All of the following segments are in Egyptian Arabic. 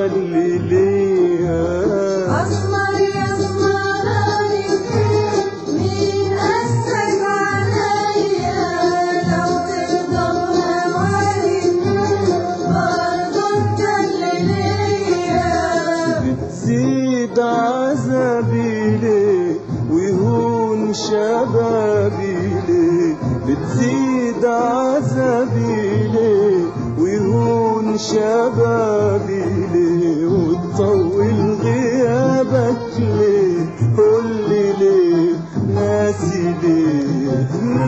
اللي ليا أسمر يسمرني مين أسرك عليا لو ترضى بهواني برضه انت اللي ليا بتزيد عذابي ليه ويهون شبابي ليه بتزيد عذابي ليه ويهون شبابي ليه وتطول غيابك ليه قولي ليه ناسي ليه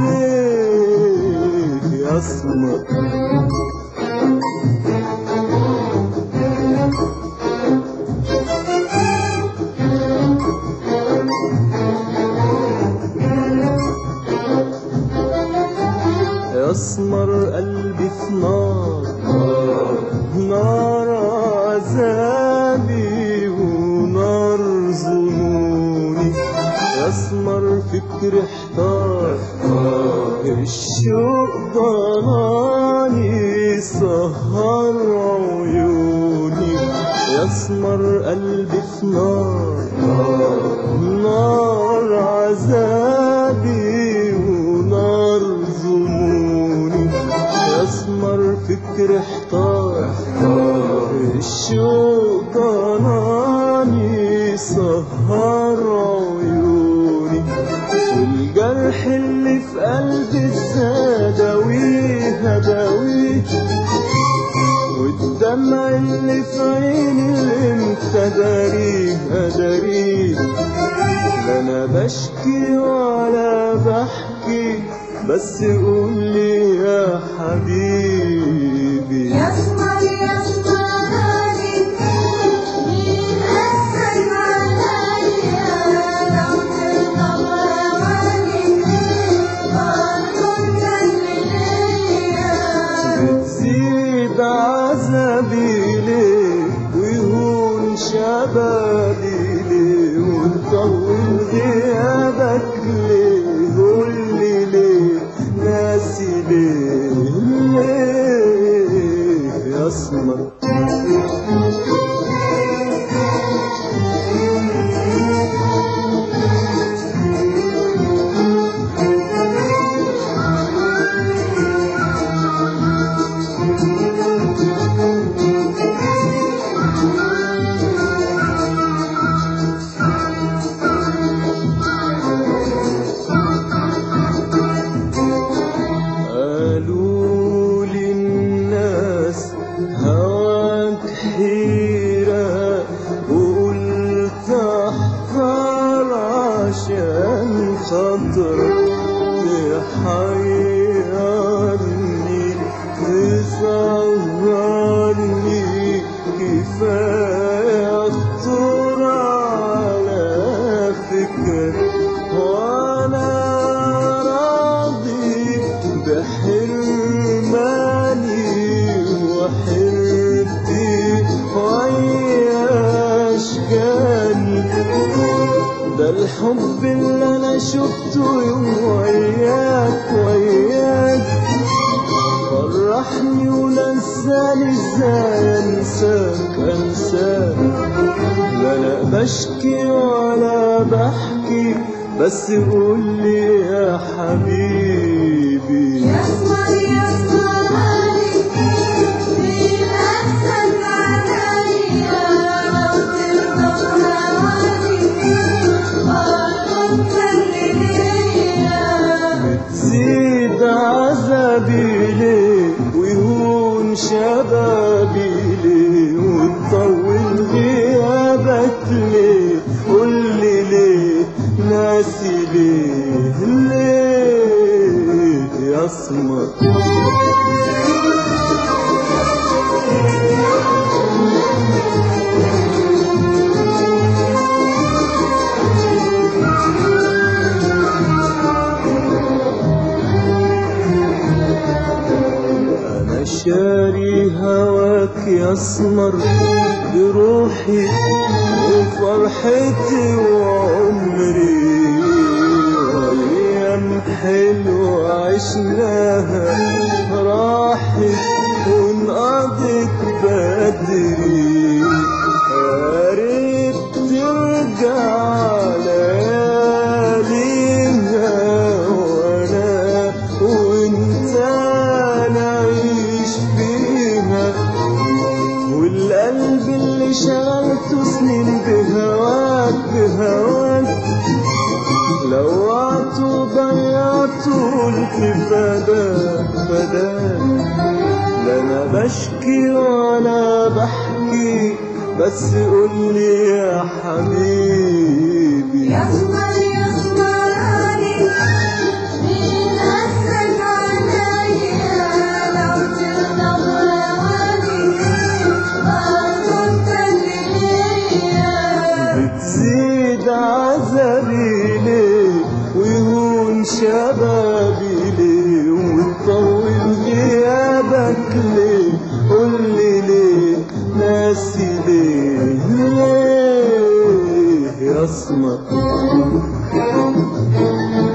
ليه يا اسمر يسمر قلبي في نار نار عذابي ونار ظنوني يسمر فكر احتار الشوق ضناني سهر عيوني يسمر قلبي في نار نار عذابي ونار ظنوني يسمر فكر احتار الشوق ضناني سهر عيوني والجرح اللي في قلبي الزادويه هداويه والدمع اللي في عيني اللي انت داريه اداريه لا انا بشكي ولا بحكي بس قول لي يا حبيبي يسمر يسمرني مين أسرك عليا لو ترضى بهواني برضه انت اللي ليا بتزيد عذابي ليه ويهون شبابي ليه وتطول غيابك ليه قولي ليه ناسي ليه ليه يا اسمر قالوا لي الناس هواك حيرة وقلت احذر عشان خاطر تحيرني تسهرني كفاية خطر على فكر وانا راضي بحرماني وحرتي ويا اشجاني ده الحب اللي انا شفته يوم وياك وياك فرحني ونساني ازاي انساك انساك لا انا بشكي ولا بحكي بس قول لي يا حبيبي يسمر يسمرني مين أسرك عليا لو ترضى بهواني برضه انت اللي ليا زيد عذابي ليه ويهون شبابي ليه وتطول غيابك ليه قولي ليه ناسي ليه ليه يا اسمر أنا شاري هواك يا اسمر بروحي وفرحتي وعمري وأيام حلوة عشناها راحت وانقضت بدري انشغلت سنين بهواك بهواك لوعت وضيعت قلت فداك فداك لا انا بشكي ولا بحكي بس قولي يا حبيبي يسمر يسمر عليك مين أسد عليا لو تغضب هواني برضه انت اللي ليا بتزيد عذابي ليه ويهون شبابي ليه وتطول غيابك ليه قولي ليه ناسي ليه ليه يا اسمر